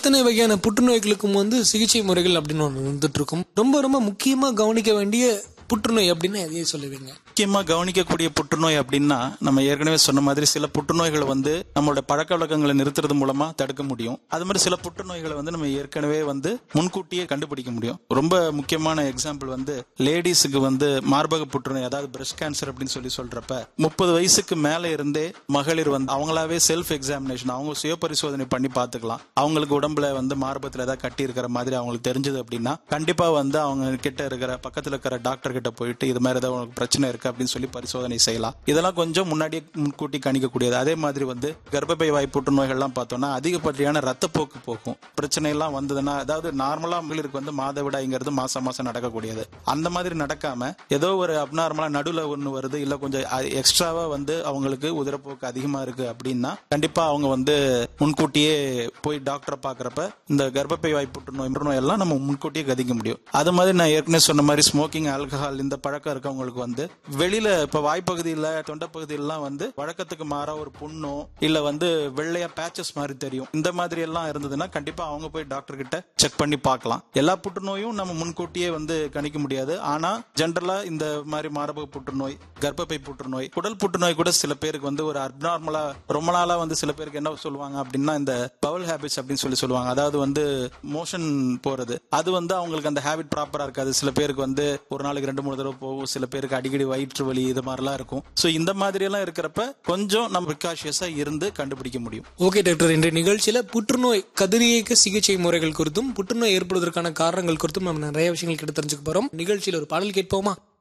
அத்தனை வகையான புற்றுநோய்களுக்கும் வந்து சிகிச்சை முறைகள் அப்படின்னு ஒன்று வந்துட்டு இருக்கும் ரொம்ப ரொம்ப முக்கியமா கவனிக்க வேண்டிய புற்றுநோய் அப்படின்னு எதையே சொல்லுவீங்க முக்கியமா கவனிக்கக்கூடிய புற்றுநோய் அப்படின்னா நம்ம ஏற்கனவே சொன்ன மாதிரி சில புற்றுநோய்களை வந்து நம்மளோட பழக்க வழக்கங்களை நிறுத்துறது மூலமா தடுக்க முடியும் அது மாதிரி சில புற்றுநோய்களை வந்து நம்ம ஏற்கனவே வந்து முன்கூட்டியே கண்டுபிடிக்க முடியும் ரொம்ப முக்கியமான எக்ஸாம்பிள் வந்து லேடிஸுக்கு வந்து மார்பக புற்றுநோய் அதாவது பிரஸ்ட் கேன்சர் அப்படின்னு சொல்லி சொல்றப்ப முப்பது வயசுக்கு மேல இருந்தே மகளிர் வந்து அவங்களாவே செல்ஃப் எக்ஸாமினேஷன் அவங்க சுய பரிசோதனை பண்ணி பார்த்துக்கலாம் அவங்களுக்கு உடம்புல வந்து மார்பத்துல ஏதாவது கட்டி இருக்கிற மாதிரி அவங்களுக்கு தெரிஞ்சது அப்படின்னா கண்டிப்பா வந்து அவங்க கிட்ட இருக்கிற பக்கத்துல இருக்கிற டாக்டர் கிட்ட போயிட்டு இது மாதிரி ஏதாவது உனக்கு பிரச்சனை இருக்கு அப்படின்னு சொல்லி பரிசோதனை செய்யலாம் இதெல்லாம் கொஞ்சம் முன்னாடியே முன்கூட்டி கணிக்கக்கூடியது அதே மாதிரி வந்து கர்ப்பப்பை வாய் புற்றுநோய்கள்லாம் பார்த்தோம்னா அதிகப்படியான ரத்தப்போக்கு போகும் பிரச்சனை எல்லாம் வந்ததுன்னா அதாவது நார்மலா மகளிருக்கு வந்து மாதவிடாய்ங்கிறது மாசம் மாசம் நடக்கக்கூடியது அந்த மாதிரி நடக்காம ஏதோ ஒரு அப்நார்மலா நடுவுல ஒண்ணு வருது இல்ல கொஞ்சம் எக்ஸ்ட்ராவா வந்து அவங்களுக்கு உதிரப்போக்கு அதிகமா இருக்கு அப்படின்னா கண்டிப்பா அவங்க வந்து முன்கூட்டியே போய் டாக்டரை பாக்குறப்ப இந்த கர்ப்பப்பை வாய் புற்றுநோய் புற்றுநோய் எல்லாம் நம்ம முன்கூட்டியே கதிக்க முடியும் அது மாதிரி நான் ஏற்கனவே சொன்ன மாதிரி ஸ்மோக்கிங் ஆல்கஹால் இந்த பழக்கம் இருக்கவங்களுக்கு வந்து வெளியில இப்ப வாய்ப்பகுதியில தொண்டை பகுதியிலாம் வந்து வழக்கத்துக்கு மாறா ஒரு புண்ணோ இல்ல வந்து வெள்ளையா பேச்சஸ் மாதிரி தெரியும் இந்த மாதிரி எல்லாம் இருந்ததுன்னா கண்டிப்பா அவங்க போய் டாக்டர் கிட்ட செக் பண்ணி பார்க்கலாம் எல்லா புற்றுநோயும் நம்ம முன்கூட்டியே வந்து கணிக்க முடியாது ஆனா ஜென்ரலா இந்த மாதிரி மார்பக புற்றுநோய் கர்ப்பப்பை புற்றுநோய் குடல் புற்றுநோய் கூட சில பேருக்கு வந்து ஒரு அப்நார்மலா ரொம்ப நாளா வந்து சில பேருக்கு என்ன சொல்லுவாங்க அப்படின்னா இந்த பவல் ஹேபிட்ஸ் அப்படின்னு சொல்லி சொல்லுவாங்க அதாவது வந்து மோஷன் போறது அது வந்து அவங்களுக்கு அந்த ஹேபிட் ப்ராப்பரா இருக்காது சில பேருக்கு வந்து ஒரு நாளைக்கு ரெண்டு மூணு தடவை போகும் சில பேருக்கு அடிக்கடி வயிற்று வலி இது மாதிரிலாம் இருக்கும் ஸோ இந்த மாதிரி எல்லாம் இருக்கிறப்ப கொஞ்சம் நம்ம ப்ரிகாஷியஸா இருந்து கண்டுபிடிக்க முடியும் ஓகே டாக்டர் இன்றைய நிகழ்ச்சியில புற்றுநோய் கதிரியக்க சிகிச்சை முறைகள் குறித்தும் புற்றுநோய் ஏற்படுவதற்கான காரணங்கள் குறித்தும் நம்ம நிறைய விஷயங்கள் கிட்ட தெரிஞ்சுக்க போறோம் நிகழ்ச்சியில் ஒரு பாடல் கேட்போமா